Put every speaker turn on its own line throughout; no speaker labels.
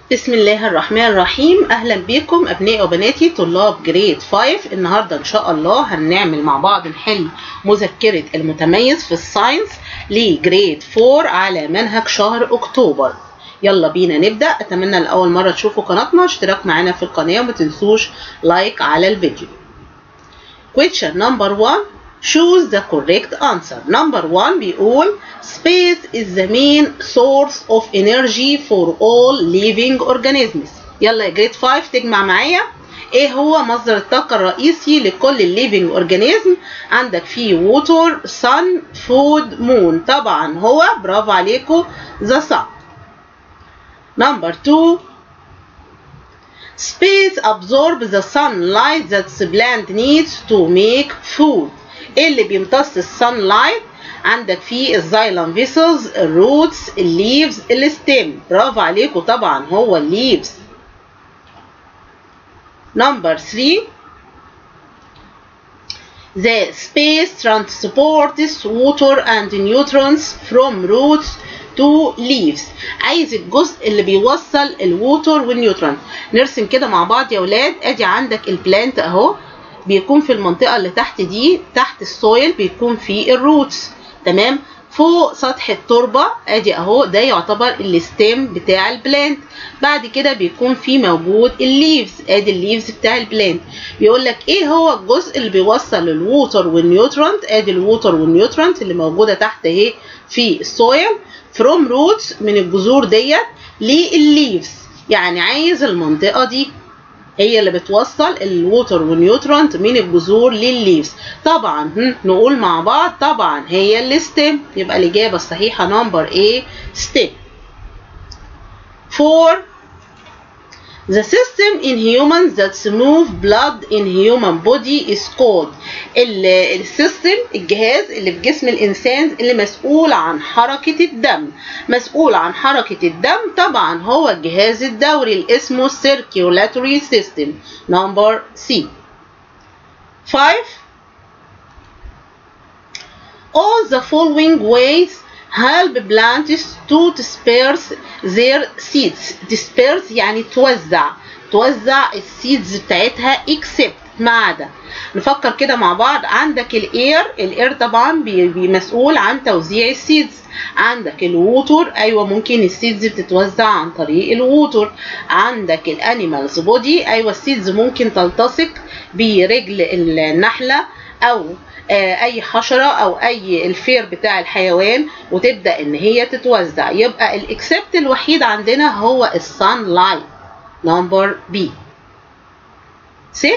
بسم الله الرحمن الرحيم اهلا بكم ابنائي وبناتي طلاب جريد 5 النهارده ان شاء الله هنعمل مع بعض نحل مذكره المتميز في الساينس لجريد 4 على منهج شهر اكتوبر يلا بينا نبدا اتمنى لاول مره تشوفوا قناتنا اشتراك معانا في القناه وما تنسوش لايك على الفيديو question number 1 choose the correct answer number 1 بيقول space is the main source of energy for all living organisms يلا يا جريد 5 تجمع معايا ايه هو مصدر الطاقة الرئيسي لكل الليفينج اورجانيزم عندك فيه ووتر sun food moon طبعا هو برافو عليكم the sun number 2 Space absorb the sunlight that the plant needs to make food. ايه اللي بيمتص السانلايت؟ عندك فيه الزايلم فيسلز، الروتس، الليفز، الستيم. برافو عليكم طبعا هو الليفز. Number 3 The space transports water and nutrients from roots to leaves عايز الجزء اللي بيوصل الووتر والنيوترون نرسم كده مع بعض يا ولاد ادي عندك البلانت اهو بيكون في المنطقه اللي تحت دي تحت السويل بيكون في الروتس تمام فوق سطح التربه ادي اهو ده يعتبر الستيم بتاع البلانت بعد كده بيكون في موجود الليفز ادي الليفز بتاع البلانت بيقول لك ايه هو الجزء اللي بيوصل الووتر والنيوترونت ادي الووتر والنيوترونت اللي موجوده تحت اهي في السويل فروم روتس من الجذور ديت للليفز يعني عايز المنطقه دي هي اللي بتوصل الووتر والنيوترونت من الجذور للليفز طبعا نقول مع بعض طبعا هي الستيم يبقى الاجابه الصحيحه نمبر A ستيم 4 The system in humans that move blood in human body is called السيستم الجهاز اللي في جسم الإنسان اللي مسؤول عن حركة الدم مسؤول عن حركة الدم طبعا هو الجهاز الدوري اللي اسمه circulatory system number C 5 All the following ways help plants to disperse their seeds disperse يعني توزع توزع السيدز بتاعتها except ما عدا نفكر كده مع بعض عندك الاير الاير طبعا مسؤول عن توزيع السيدز عندك الووتر ايوه ممكن السيدز بتتوزع عن طريق الووتر عندك الانيمالز بودي ايوه السيدز ممكن تلتصق برجل النحله او اي حشره او اي الفير بتاع الحيوان وتبدا ان هي تتوزع يبقى الاكسبت الوحيد عندنا هو السان لايت نمبر بي 6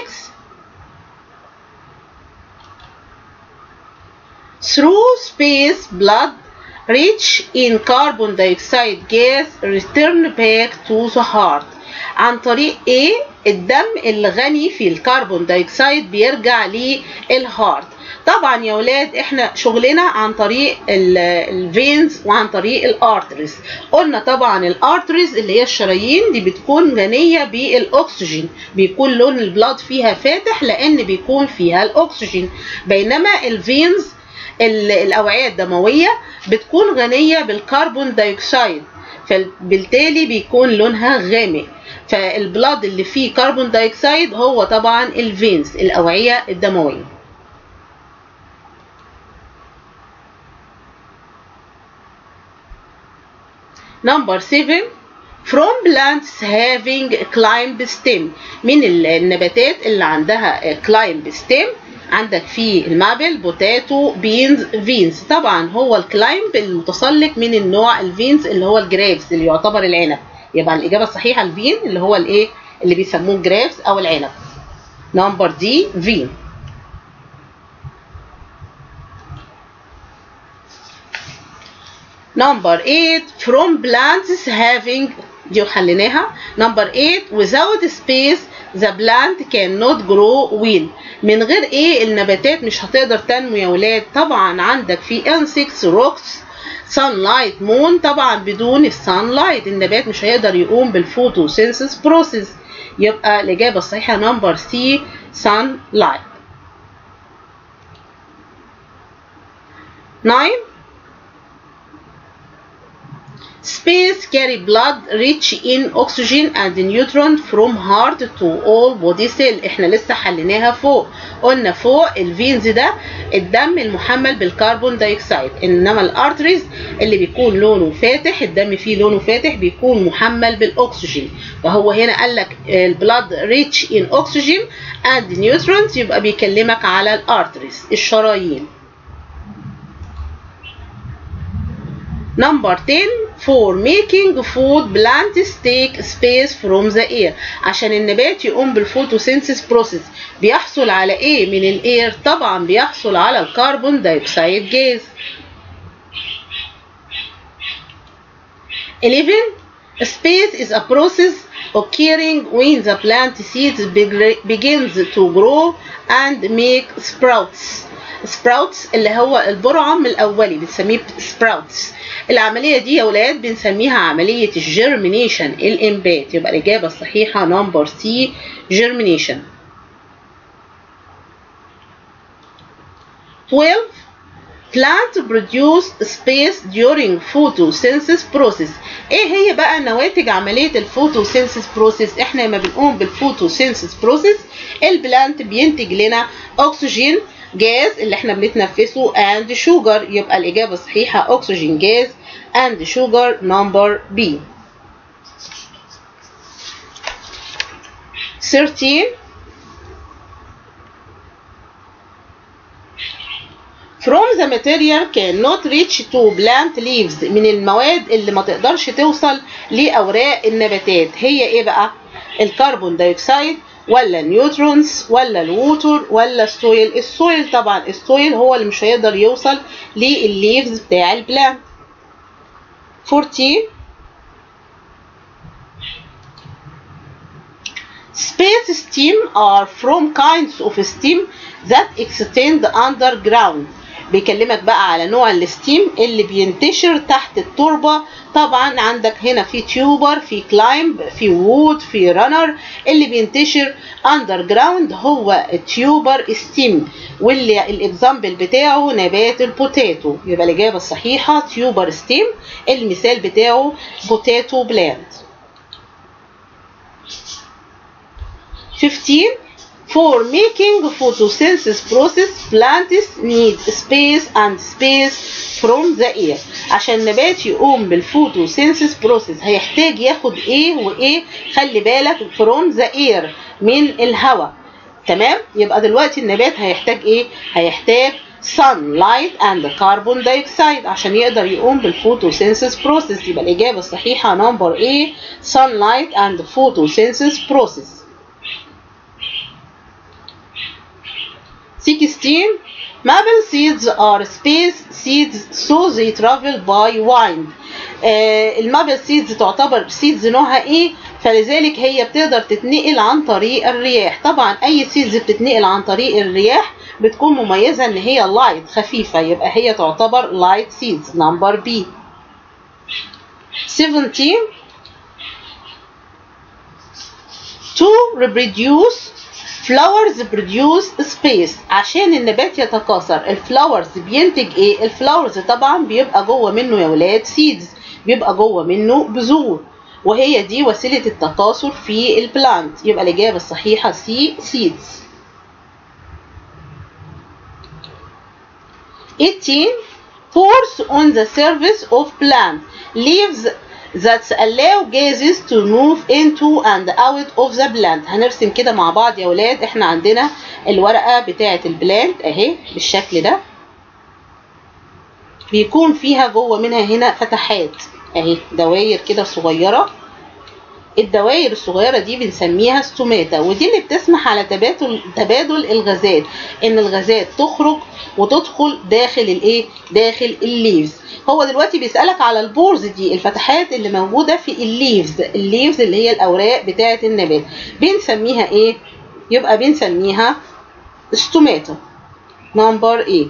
through space blood rich in carbon dioxide gas return back to the heart عن طريق ايه الدم الغني في الكربون دايوكسيد بيرجع للهارت طبعا يا ولاد احنا شغلنا عن طريق الفينز وعن طريق الارتريز قلنا طبعا الارتريز اللي هي الشرايين دي بتكون غنيه بالاكسجين بيكون لون البلاد فيها فاتح لان بيكون فيها الاكسجين بينما الفينز الاوعيه الدمويه بتكون غنيه بالكربون دايوكسيد فبالتالي بيكون لونها غامق فالبلاد اللي فيه كربون دايوكسيد هو طبعا الفينز الاوعيه الدمويه Number 7 from plants having climb stem من النباتات اللي عندها climb stem عندك في المابل بوتاتو بينز فينز طبعا هو الكلايمب المتسلق من النوع الفينز اللي هو الجرافز اللي يعتبر العنب يبقى الاجابه الصحيحه الفين اللي هو الايه اللي بيسموه جرافز او العنب نمبر دي فين Number 8 from plants having دي حليناها نمبر 8 without space the plant cannot grow well من غير ايه النباتات مش هتقدر تنمو يا ولاد طبعا عندك في insects rocks sunlight moon طبعا بدون السانلايت النبات مش هيقدر يقوم بالفوتوسينثيس بروسيس يبقى الاجابه الصحيحه نمبر سي sunlight 9 Space carry blood rich in oxygen and neutron from heart to all body cell احنا لسه حليناها فوق قلنا فوق الفينز ده الدم المحمل بالكربون دايوكسيد انما الارتريز اللي بيكون لونه فاتح الدم فيه لونه فاتح بيكون محمل بالاكسجين فهو هنا قال لك البلاد ريتش ان اوكسجين اند نيوترونز يبقى بيكلمك على الارتريز الشرايين Number 10 for making food plants take space from the air عشان النبات يقوم بالفوتوسينثيس بروسيس بيحصل على ايه من الاير طبعا بيحصل على الكربون دايوكسيد جاز 11 space is a process occurring when the plant seeds begins to grow and make sprouts sprouts اللي هو البرعم الاولي بنسميه sprouts العمليه دي يا ولاد بنسميها عمليه الجيرمينيشن الانبات يبقى الاجابه الصحيحه نمبر سي جيرمينيشن 12 plant produce space during photosynthesis process ايه هي بقى نواتج عمليه الفوتوسينثيس بروسيس احنا لما بنقوم بالفوتوسينثيس بروسيس البلانت بينتج لنا اكسجين جاز اللي احنا بنتنفسه and sugar يبقى الإجابة الصحيحة oxygen gas and sugar number B 13 from the material cannot reach to plant leaves من المواد اللي ما تقدرش توصل لأوراق النباتات هي ايه بقى الكربون دايوكسيد ولا النيوترونز ولا الووتر ولا السويل السويل طبعا السويل هو اللي مش هيقدر يوصل للليفز بتاع البلانت 14 Space steam are from kinds of steam that extend underground بيكلمك بقى على نوع الستيم اللي بينتشر تحت التربة طبعا عندك هنا في تيوبر في كلايمب في وود في رانر اللي بينتشر اندر جراوند هو التيوبر ستيم واللي الاكزامبل بتاعه نبات البوتاتو يبقى الاجابه الصحيحه تيوبر ستيم المثال بتاعه بوتاتو بلانت 15 For making photosynthesis process, plants need space and space from the air. عشان النبات يقوم بالفوتوسينثيس بروسيس هيحتاج ياخد ايه وايه خلي بالك from the air من الهواء تمام يبقى دلوقتي النبات هيحتاج ايه هيحتاج sunlight and carbon dioxide عشان يقدر يقوم بالفوتوسينثيس بروسيس يبقى الإجابة الصحيحة نمبر A sunlight and photosynthesis process 16 maple seeds are space seeds so they travel by wind آه المابل سيدز تعتبر سيدز نوعها ايه فلذلك هي بتقدر تتنقل عن طريق الرياح طبعا اي سيدز بتتنقل عن طريق الرياح بتكون مميزة ان هي لايت خفيفة يبقى هي تعتبر لايت سيدز نمبر بي 17 to reproduce flowers produce space عشان النبات يتكاثر الفلاورز بينتج ايه الفلاورز طبعا بيبقى جوه منه يا ولاد سيدز بيبقى جوه منه بذور وهي دي وسيلة التكاثر في البلانت يبقى الإجابة الصحيحة سي seeds 18 pores on the surface of plant leaves that allow gases to move into and out of the plant هنرسم كده مع بعض يا ولاد احنا عندنا الورقة بتاعة البلانت اهي بالشكل ده بيكون فيها جوه منها هنا فتحات اهي دواير كده صغيرة الدوائر الصغيرة دي بنسميها ستوماتا ودي اللي بتسمح على تبادل تبادل الغازات ان الغازات تخرج وتدخل داخل الايه داخل الليفز هو دلوقتي بيسألك على البورز دي الفتحات اللي موجودة في الليفز الليفز اللي هي الأوراق بتاعة النبات بنسميها ايه يبقى بنسميها ستوماتا نمبر ايه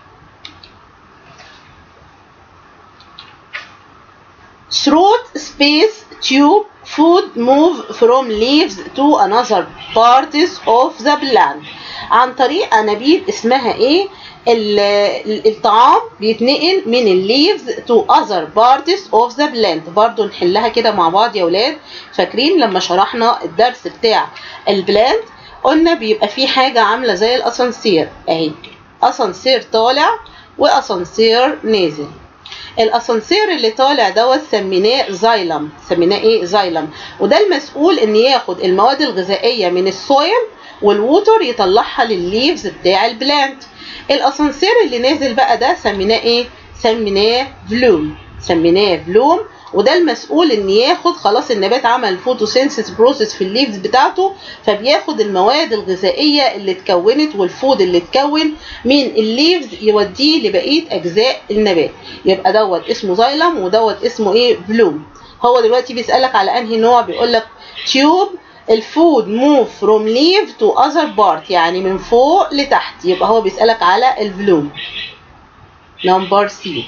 throat space tube food move from leaves to another parts of the plant عن طريق أنابيب اسمها ايه الطعام بيتنقل من الليفز تو اذر بارتس اوف ذا بلانت برضو نحلها كده مع بعض يا ولاد فاكرين لما شرحنا الدرس بتاع البلانت قلنا بيبقى في حاجه عامله زي الاسانسير اهي اسانسير طالع واسانسير نازل الاسانسير اللي طالع دوت سميناه زايلم سميناه ايه زايلم وده المسؤول ان ياخد المواد الغذائيه من السويل والووتر يطلعها للليفز بتاع البلانت الاسانسير اللي نازل بقى ده سميناه ايه سميناه فلوم سميناه فلوم وده المسؤول ان ياخد خلاص النبات عمل فوتوسينثيس بروسيس في الليفز بتاعته فبياخد المواد الغذائيه اللي اتكونت والفود اللي اتكون من الليفز يوديه لبقيه اجزاء النبات يبقى دوت اسمه زايلم ودوت اسمه ايه بلوم هو دلوقتي بيسالك على انهي نوع بيقول لك تيوب الفود موف فروم ليف تو اذر بارت يعني من فوق لتحت يبقى هو بيسالك على البلوم نمبر سي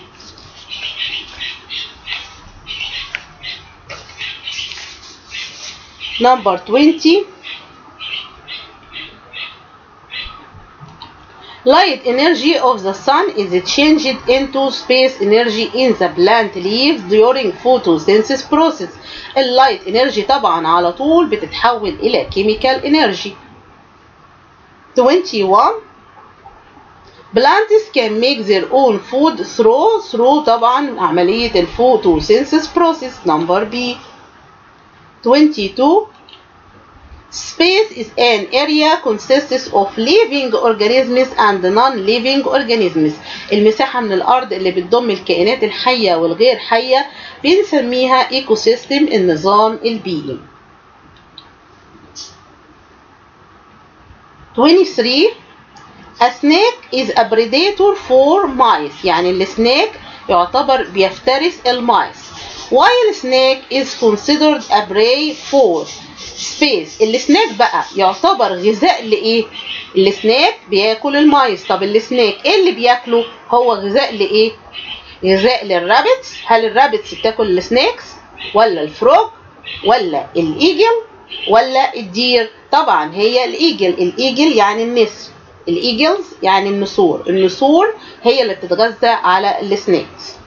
number 20 light energy of the sun is changed into space energy in the plant leaves during photosynthesis process اللايت انرجي طبعا على طول بتتحول الى chemical energy 21 plants can make their own food through through طبعا عملية الفوتوسينثيس process number B 22 Space is an area consists of living organisms and non-living organisms. المساحة من الأرض اللي بتضم الكائنات الحية والغير حية بنسميها ايكو سيستم النظام البيئي. 23 A snake is a predator for mice يعني السنيك يعتبر بيفترس المايس while snake is considered a prey for space السناك بقى يعتبر غذاء لايه السناك بياكل المايس طب السناك ايه اللي بياكله هو غذاء لايه غذاء للرابتس هل الرابتس بتاكل السناكس ولا الفروج ولا الايجل ولا الدير طبعا هي الايجل الايجل يعني النسر الايجلز يعني النسور النسور هي اللي بتتغذى على السناكس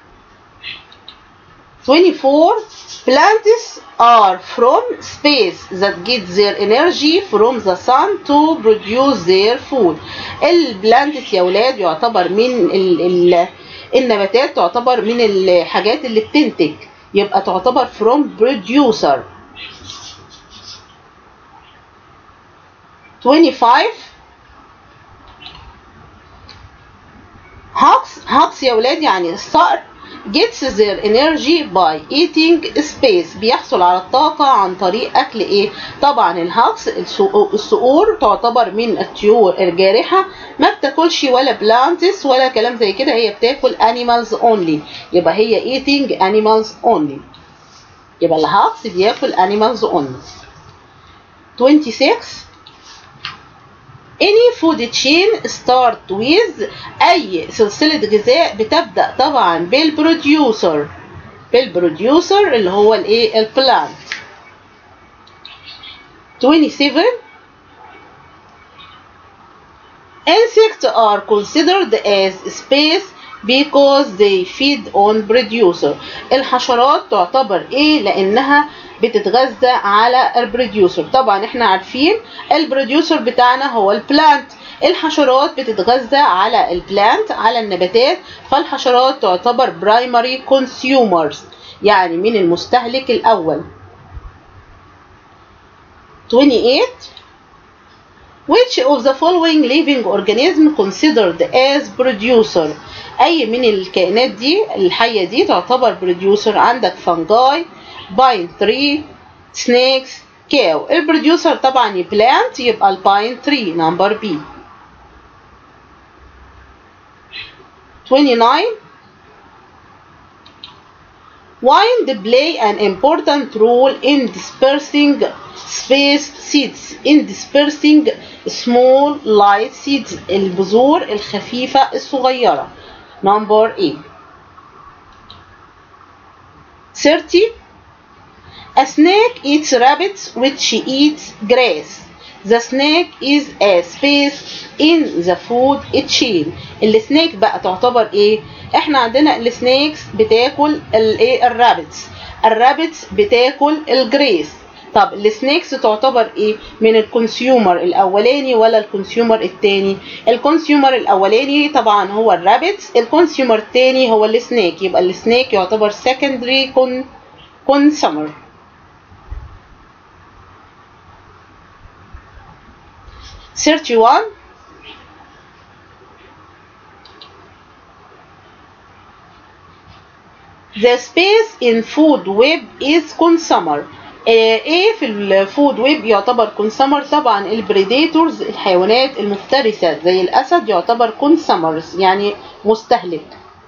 24 plants are from space that get their energy from the sun to produce their food البلانتس يا ولاد يعتبر من ال ال النباتات تعتبر من الحاجات اللي بتنتج يبقى تعتبر from producer 25 هاكس هاكس يا ولاد يعني الصقر gets their energy by eating space بيحصل على الطاقة عن طريق أكل إيه؟ طبعا الهاكس الصقور تعتبر من الطيور الجارحة ما بتاكلش ولا بلانتس ولا كلام زي كده هي بتاكل animals only يبقى هي eating animals only يبقى الهاكس بياكل animals only 26 any food chain start with أي سلسلة غذاء بتبدأ طبعا بالبروديوسر بالبروديوسر اللي هو الايه البلانت 27 Insects are considered as space because they feed on producer الحشرات تعتبر ايه لانها بتتغذى على البروديوسر طبعا احنا عارفين البروديوسر بتاعنا هو البلانت الحشرات بتتغذى على البلانت على النباتات فالحشرات تعتبر برايمري كونسيومرز يعني من المستهلك الاول 28 Which of the following living organism considered as producer أي من الكائنات دي الحية دي تعتبر producer عندك fungi باين تري سنيكس كاو البروديوسر طبعا بلانت يبقى الباين تري نمبر بي 29 Wind play an important role in dispersing space seeds in dispersing small light seeds البذور الخفيفة الصغيرة number 8 30 A snake eats rabbits which eats grass. The snake is a space in the food chain السنيك بقى تعتبر ايه احنا عندنا السنيكس بتاكل الايه الرابتس الرابتس بتاكل الجريس طب السنيكس تعتبر ايه من الكونسيومر الاولاني ولا الكونسيومر التاني الكونسيومر الاولاني طبعا هو الرابتس الكونسيومر التاني هو السنيك يبقى السنيك يعتبر secondary con consumer Thirty one The space in food web is consumer ايه في الفود ويب يعتبر كونسمر طبعا البريديتورز الحيوانات المفترسة زي الأسد يعتبر كونسمرز يعني مستهلك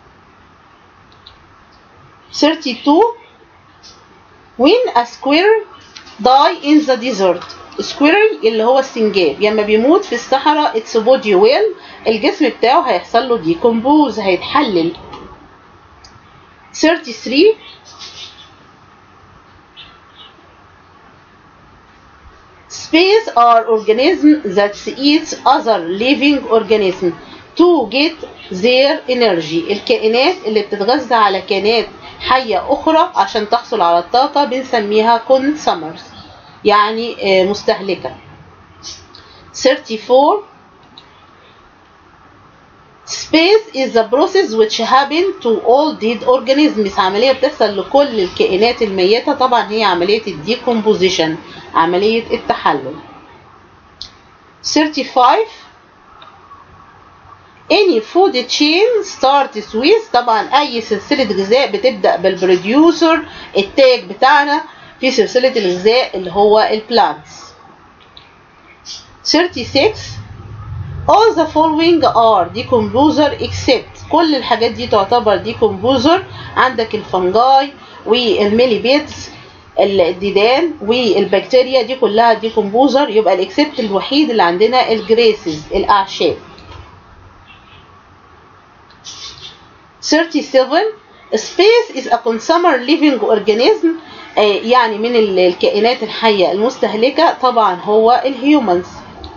32 when a squirrel die in the desert squirrel اللي هو السنجاب لما بيموت في الصحراء its body will الجسم بتاعه هيحصل له decompose هيتحلل 33 Space are organisms that eat other living organisms to get their energy الكائنات اللي بتتغذى على كائنات حية أخرى عشان تحصل على الطاقة بنسميها consumers يعني مستهلكة 34 Space is the process which happen to all dead organisms عملية بتحصل لكل الكائنات الميتة طبعا هي عملية الديكومبوزيشن عملية التحلل 35 Any food chain starts with طبعا أي سلسلة غذاء بتبدأ بالبروديوسر التاج بتاعنا في سلسلة الغذاء اللي هو البلانتس 36 All the following are decomposer except كل الحاجات دي تعتبر decomposer عندك الفنجاي والميليبيتس الديدان والبكتيريا دي كلها ديكمبوزر يبقى الاكسبت الوحيد اللي عندنا الجريسز الاعشاب 37 space is a consumer living organism يعني من الكائنات الحية المستهلكة طبعا هو الهيومنز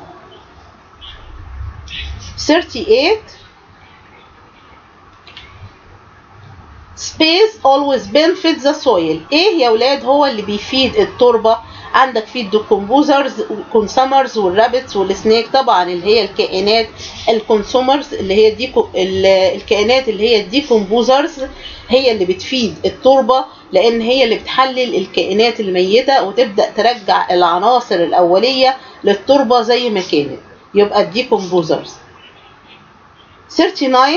38 space always benefits the soil ايه يا ولاد هو اللي بيفيد التربة عندك في الديكمبوزرز والكونسومرز والرابتس والسنيك طبعا اللي هي الكائنات الكونسومرز اللي هي ديكو الكائنات اللي هي الديكمبوزرز هي اللي بتفيد التربة لان هي اللي بتحلل الكائنات الميتة وتبدأ ترجع العناصر الاولية للتربة زي ما كانت يبقى الديكمبوزرز 39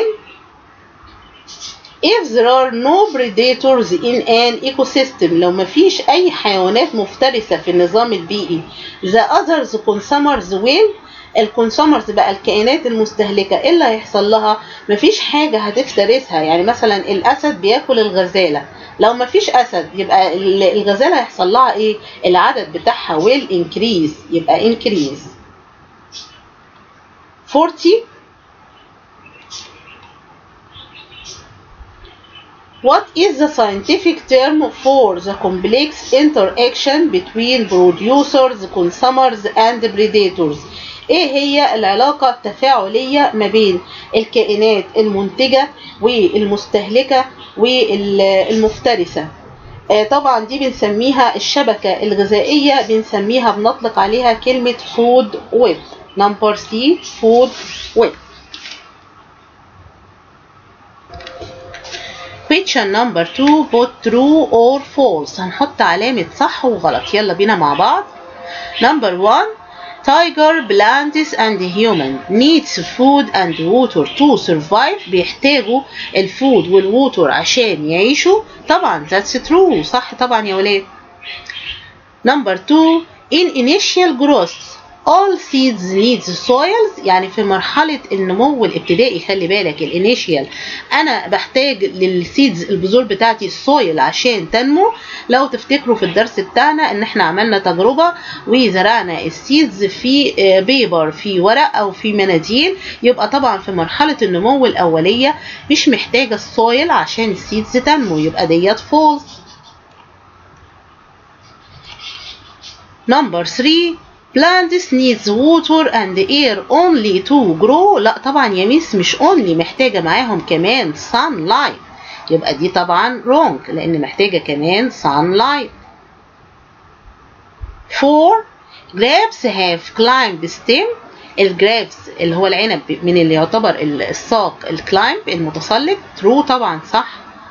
if there are no predators in an ecosystem لو ما فيش أي حيوانات مفترسة في النظام البيئي the others consumers will الكونسومرز بقى الكائنات المستهلكة ايه اللي هيحصل لها مفيش حاجة هتفترسها يعني مثلا الأسد بياكل الغزالة لو مفيش أسد يبقى الغزالة هيحصل لها ايه العدد بتاعها will increase يبقى increase 40 What is the scientific term for the complex interaction between producers, consumers and predators? ايه هي العلاقة التفاعلية ما بين الكائنات المنتجة والمستهلكة والمفترسة طبعا دي بنسميها الشبكة الغذائية بنسميها بنطلق عليها كلمة food web number C food web question number 2 put true or false هنحط علامة صح وغلط يلا بينا مع بعض number 1 tiger plants and human needs food and water to survive بيحتاجوا الفود والووتر عشان يعيشوا طبعا that's true صح طبعا يا ولاد number 2 in initial growth all seeds needs soils يعني في مرحلة النمو الابتدائي خلي بالك الانيشيال انا بحتاج للسيدز البذور بتاعتي السويل عشان تنمو لو تفتكروا في الدرس بتاعنا ان احنا عملنا تجربة وزرعنا السيدز في بيبر في ورق او في مناديل يبقى طبعا في مرحلة النمو الاولية مش محتاجة السويل عشان السيدز تنمو يبقى ديت فولس نمبر 3 plants needs water and air only to grow لا طبعا يا ميس مش only محتاجة معاهم كمان sunlight يبقى دي طبعا wrong لأن محتاجة كمان sunlight 4 grapes have climbed stem الجرابس اللي هو العنب من اللي يعتبر الساق الكلايمب المتسلق true طبعا صح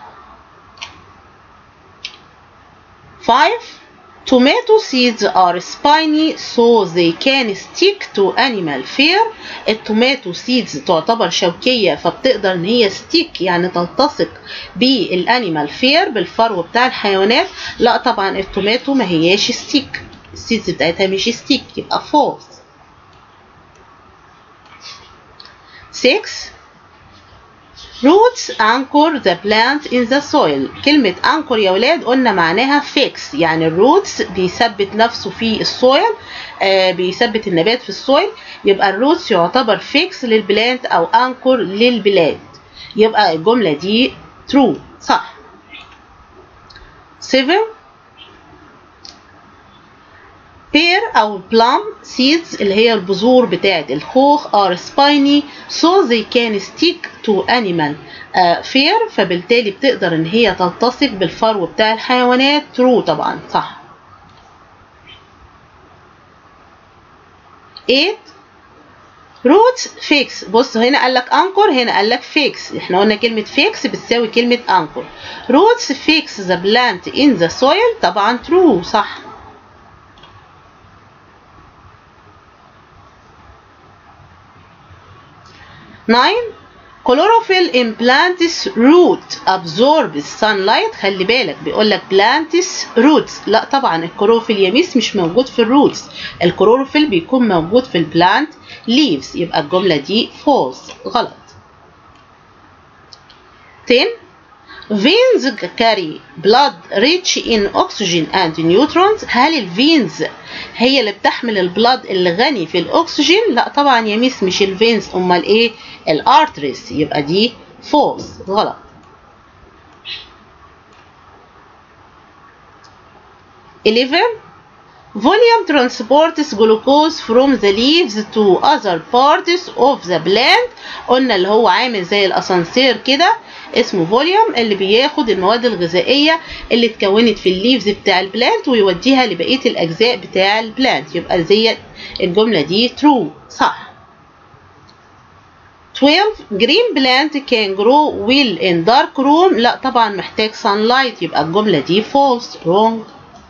5 Tomato seeds are spiny so they can stick to animal fur التوماتو سيدز تعتبر شوكية فبتقدر ان هي ستيك يعني تلتصق بالانيمال فير بالفرو بتاع الحيوانات لا طبعا التوماتو ما هياش ستيك السيدز بتاعتها مش ستيك يبقى فولس 6 Roots anchor the plant in the soil كلمة anchor يا ولاد قلنا معناها fix يعني الروتس بيثبت نفسه في السويل آه بيثبت النبات في السويل يبقى الروتس يعتبر fix للبلانت أو anchor للبلاد يبقى الجملة دي true صح 7 pear أو plum seeds اللي هي البذور بتاعة الخوخ are spiny so they can stick to animal uh, fur فبالتالي بتقدر ان هي تلتصق بالفرو بتاع الحيوانات true طبعا صح 8 roots fix بص هنا قال لك anchor هنا قال لك fix احنا قلنا كلمة fix بتساوي كلمة anchor roots fix the plant in the soil طبعا true صح 9 chlorophyll in plants root absorbs sunlight خلي بالك بيقول لك plants roots لا طبعا الكلوروفيل يا ميس مش موجود في الروتس الكلوروفيل بيكون موجود في البلانت leaves يبقى الجملة دي false غلط 10 veins carry blood rich in oxygen and neutrons هل الفينز هي اللي بتحمل البلاد اللي غني في الاكسجين لا طبعا يا ميس مش الفينز امال ايه الارتريز يبقى دي فولس غلط Eleven Volume transports glucose from the leaves to other parts of the plant قلنا اللي هو عامل زي الاسانسير كده اسمه فوليوم اللي بياخد المواد الغذائية اللي اتكونت في الليفز بتاع البلانت ويوديها لبقية الأجزاء بتاع البلانت يبقى زي الجملة دي true صح 12 green plant can grow well in dark room لا طبعا محتاج sunlight يبقى الجملة دي false wrong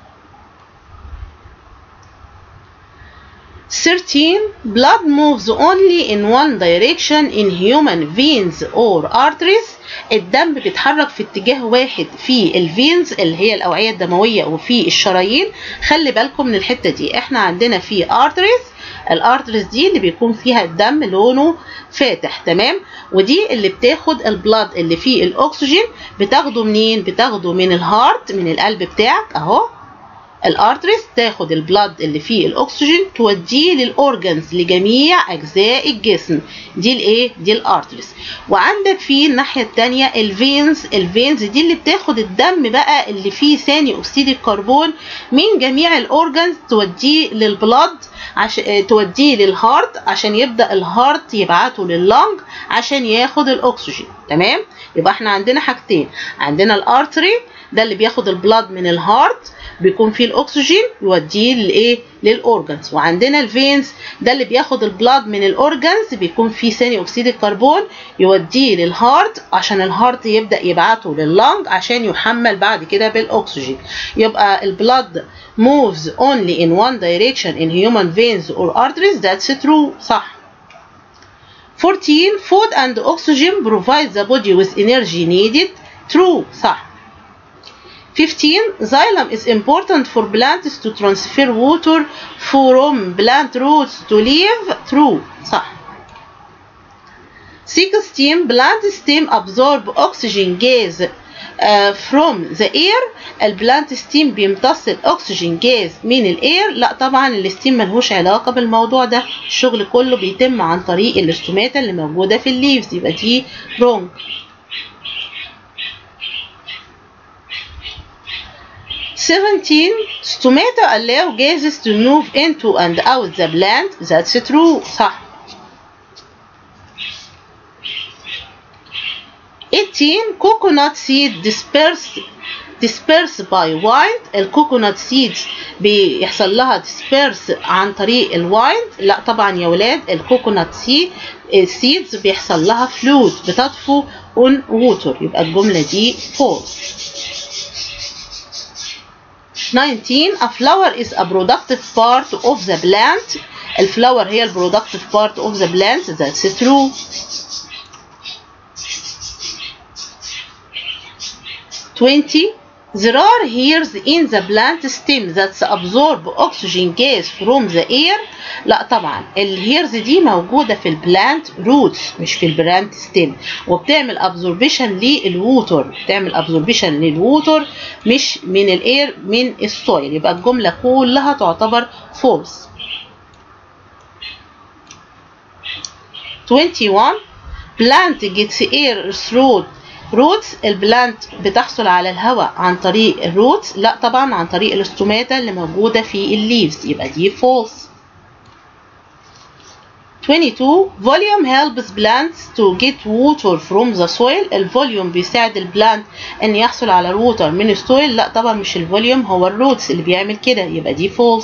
13 blood moves only in one direction in human veins or arteries الدم بيتحرك في اتجاه واحد في الفينز اللي هي الاوعيه الدمويه وفي الشرايين خلي بالكم من الحته دي احنا عندنا في ارتريز الارتريز دي اللي بيكون فيها الدم لونه فاتح تمام ودي اللي بتاخد البلاد اللي فيه الاكسجين بتاخده منين بتاخده من الهارت من القلب بتاعك اهو الارتريز تاخد البلاد اللي فيه الاكسجين توديه للاورجنز لجميع اجزاء الجسم دي الايه دي الارتريز وعندك في الناحيه الثانيه الفينز الفينز دي اللي بتاخد الدم بقى اللي فيه ثاني اكسيد الكربون من جميع الاورجنز توديه للبلاد عشان توديه للهارت عشان يبدا الهارت يبعته لللنج عشان ياخد الاكسجين تمام يبقى احنا عندنا حاجتين عندنا الارتري ده اللي بياخد البلاد من الهارت بيكون فيه الاكسجين يوديه لايه للاورجنز وعندنا الفينز ده اللي بياخد البلاد من الاورجنز بيكون فيه ثاني اكسيد الكربون يوديه للهارت عشان الهارت يبدا يبعته لللنج عشان يحمل بعد كده بالاكسجين يبقى البلاد moves only in one direction in human veins or arteries that's true صح 14 food and oxygen provide the body with energy needed true صح 15 xylem is important for plants to transfer water from plant roots to leaf true صح 16 plant stem absorb oxygen gas uh, from the air البلانت ستيم بيمتص الاكسجين جاز من الاير لا طبعا الستيم ملهوش علاقه بالموضوع ده الشغل كله بيتم عن طريق الاستوماتا اللي موجوده في الليفز يبقى دي wrong 17 stomata allow gases to move into and out the plant that's true صح 18 coconut seed dispersed dispersed by wind الكوكونات سيدز بيحصل لها disperse عن طريق الوايند لا طبعا يا ولاد الكوكونات سيد السيدز بيحصل لها فلوت بتطفو on water يبقى الجملة دي false 19 a flower is a productive part of the plant الفلاور هي ال productive part of the plant that's true 20 There are hairs in the plant stem that absorb oxygen gas from the air لا طبعا الهيرز دي موجودة في البلانت روتس مش في البلانت ستيم وبتعمل ابزوربيشن للووتر بتعمل ابزوربيشن للووتر مش من الاير من السويل يبقى الجملة كلها تعتبر فولس 21 plant gets air through روتس البلانت بتحصل على الهواء عن طريق الروتس لا طبعا عن طريق الاستوماتا اللي موجودة في الليفز يبقى دي فولس 22 volume helps plants to get water from the soil الفوليوم بيساعد البلانت ان يحصل على الووتر من السويل لا طبعا مش الفوليوم هو الروتس اللي بيعمل كده يبقى دي فولس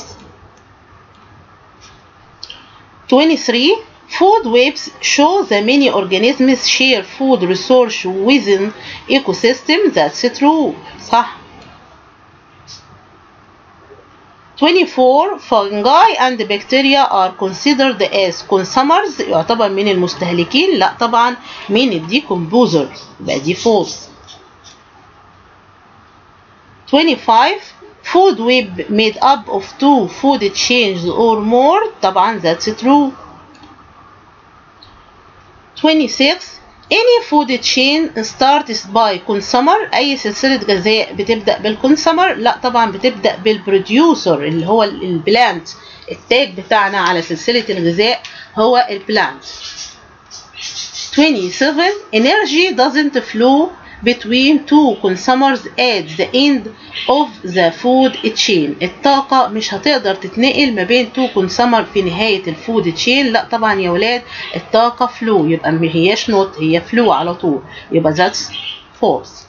23 Food webs show the many organisms share food resource within ecosystem that's true صح 24 fungi and bacteria are considered as consumers يعتبر من المستهلكين لا طبعا من الديكمبوزر يبقى دي false 25 food web made up of two food chains or more طبعا that's true 26 any food chain starts by consumer اي سلسله غذاء بتبدا بالكونسومر لا طبعا بتبدا بالبروديوسر اللي هو البلانت التاج بتاعنا على سلسله الغذاء هو البلانت 27 energy doesn't flow between two consumers at the end of the food chain الطاقة مش هتقدر تتنقل ما بين تو كونسومر في نهاية الفود تشين لا طبعا يا ولاد الطاقة فلو يبقى ما هياش نوت هي فلو على طول يبقى that's false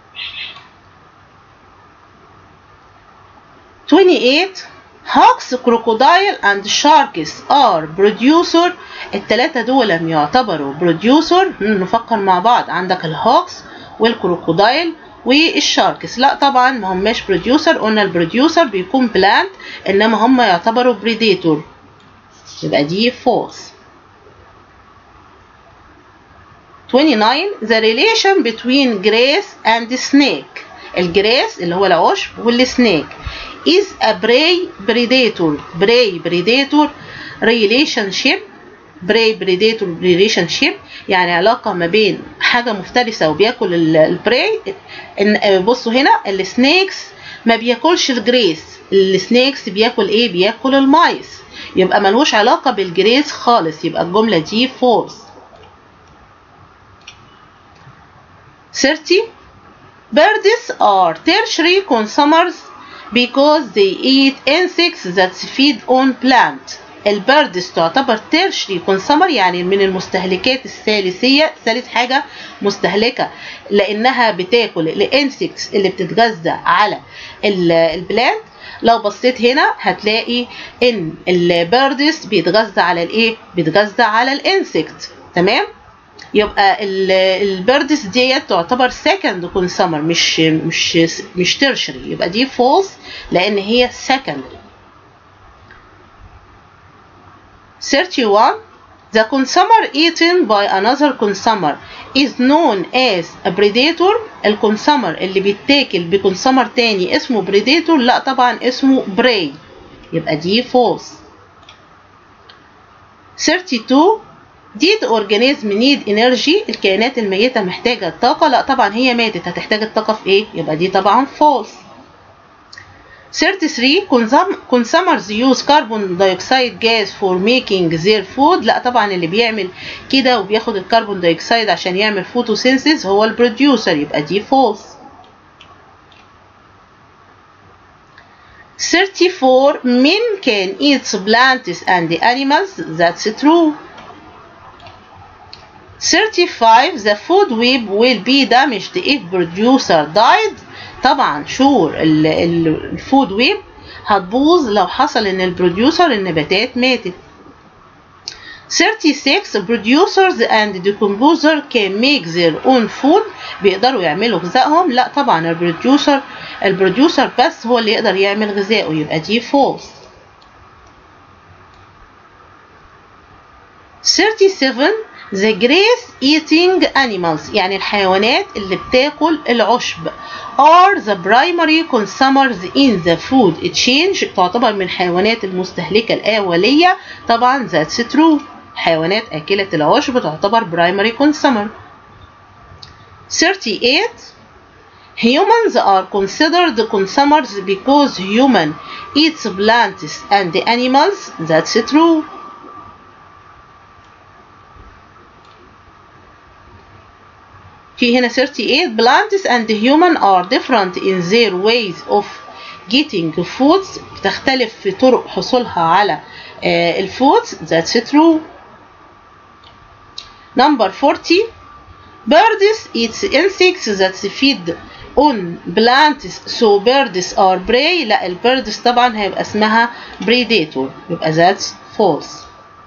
28 هاكس crocodile and sharks are producer التلاتة دول يعتبروا producer نفكر مع بعض عندك الهاكس والكروكودايل والشاركس لا طبعا ما هماش بروديوسر قلنا البروديوسر بيكون بلانت انما هم يعتبروا بريديتور يبقى دي فولس 29 the relation between grass and snake الجراس اللي هو العشب والسنيك is a prey predator prey predator relationship prey predator relationship يعني علاقة ما بين حاجة مفترسة وبياكل البراي ان بصوا هنا السنيكس ما بياكلش الجريس السنيكس بياكل ايه بياكل المايس يبقى ملوش علاقة بالجريس خالص يبقى الجملة دي فولس 30 Birds are tertiary consumers because they eat insects that feed on plants البردس تعتبر تيرشري كونسمر يعني من المستهلكات الثالثية ثالث حاجة مستهلكة لأنها بتاكل الانسكتس اللي بتتغذى على البلانت لو بصيت هنا هتلاقي ان البردس بيتغذى على الايه بيتغذى على الانسكت تمام يبقى البردس ديت تعتبر سكند كونسمر مش مش مش تيرشري يبقى دي فولس لان هي سكندري 31 The consumer eaten by another consumer is known as a predator الكونسومر اللي بيتاكل بكونسومر تاني اسمه predator لا طبعا اسمه prey يبقى دي false 32 Did organism need energy الكائنات الميتة محتاجة طاقة لا طبعا هي ماتت هتحتاج الطاقة في ايه يبقى دي طبعا false 33 consumers use carbon dioxide gas for making their food لا طبعا اللي بيعمل كده وبياخد الكربون دايوكسيد عشان يعمل فوتوسينثيز هو البروديوسر يبقى دي false 34 men can eat plants and animals that's true 35 the food web will be damaged if producer died طبعا شور الفود ويب هتبوظ لو حصل ان البروديوسر النباتات ماتت 36 producers and decomposer can make their own food بيقدروا يعملوا غذائهم لا طبعا البروديوسر البروديوسر بس هو اللي يقدر يعمل غذائه يبقى دي false 37 the grass eating animals يعني الحيوانات اللي بتاكل العشب are the primary consumers in the food change تعتبر من الحيوانات المستهلكة الأولية طبعا that's true حيوانات آكلة العشب تعتبر primary consumer 38 Humans are considered consumers because human eats plants and animals that's true في هنا 38 plants and human are different in their ways of getting foods بتختلف في طرق حصولها على الفودز that's true number 40 birds eat insects that feed on plants so birds are prey لا البيردز طبعا هيبقى اسمها predator يبقى that's false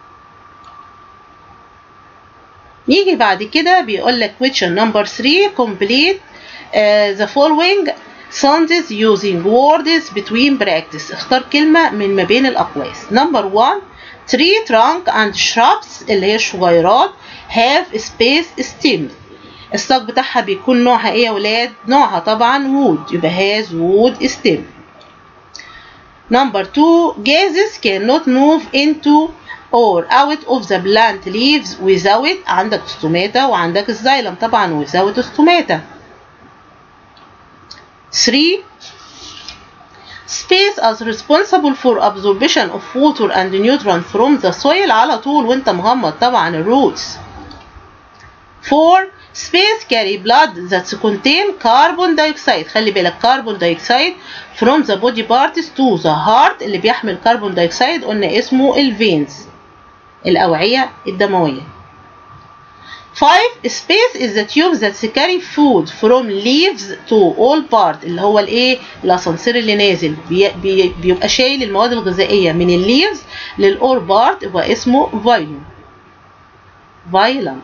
نيجي بعد كده بيقول لك question number 3 complete uh, the following sentences using words between practice اختار كلمة من ما بين الأقواس number 1 tree trunk and shrubs اللي هي الشجيرات have space stem الساق بتاعها بيكون نوعها ايه يا ولاد نوعها طبعا wood يبقى has wood stem number 2 gases cannot move into or out of the plant leaves without عندك ستوماتا وعندك الزايلم طبعا without ستوماتا 3 space as responsible for absorption of water and nutrients from the soil على طول وانت مغمض طبعا الروتس 4 space carry blood that contain carbon dioxide خلي بالك carbon dioxide from the body parts to the heart اللي بيحمل carbon dioxide قلنا اسمه الفينز الأوعية الدموية 5 space is the tube that carry food from leaves to all part اللي هو الايه الاسانسير اللي نازل بي بي بيبقى شايل المواد الغذائيه من الليفز للاور بارت يبقى اسمه فايلوم فايلم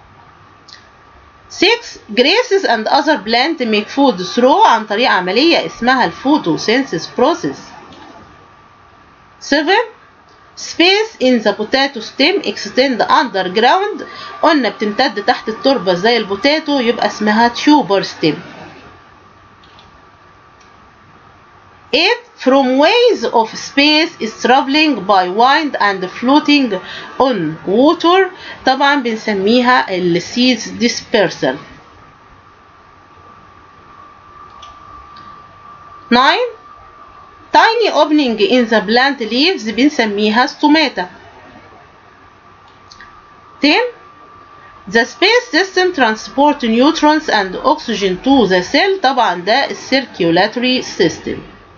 6 grasses and other plant make food through عن طريق عمليه اسمها الفوتوسينثيس process 7 space in the potato stem extend underground قلنا بتمتد تحت التربة زي البوتاتو يبقى اسمها tuber stem 8 from ways of space is traveling by wind and floating on water طبعا بنسميها ال seeds dispersal 9 tiny opening in the plant leaves بنسميها stomata 10 the space system transport neutrons and oxygen to the cell طبعا ده الcirculatory system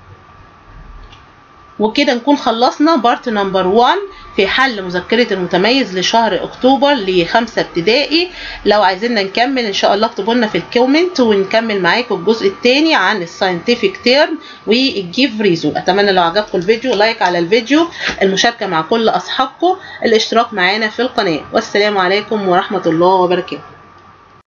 وكده نكون خلصنا بارت نمبر 1 في حل مذكرة المتميز لشهر اكتوبر لخمسة ابتدائي لو عايزيننا نكمل ان شاء الله اكتبوا لنا في الكومنت ونكمل معاكم الجزء الثاني عن الساينتفك تيرم والجيف ريزون اتمنى لو عجبكم الفيديو لايك على الفيديو المشاركة مع كل اصحابكم الاشتراك معانا في القناة والسلام عليكم ورحمة الله وبركاته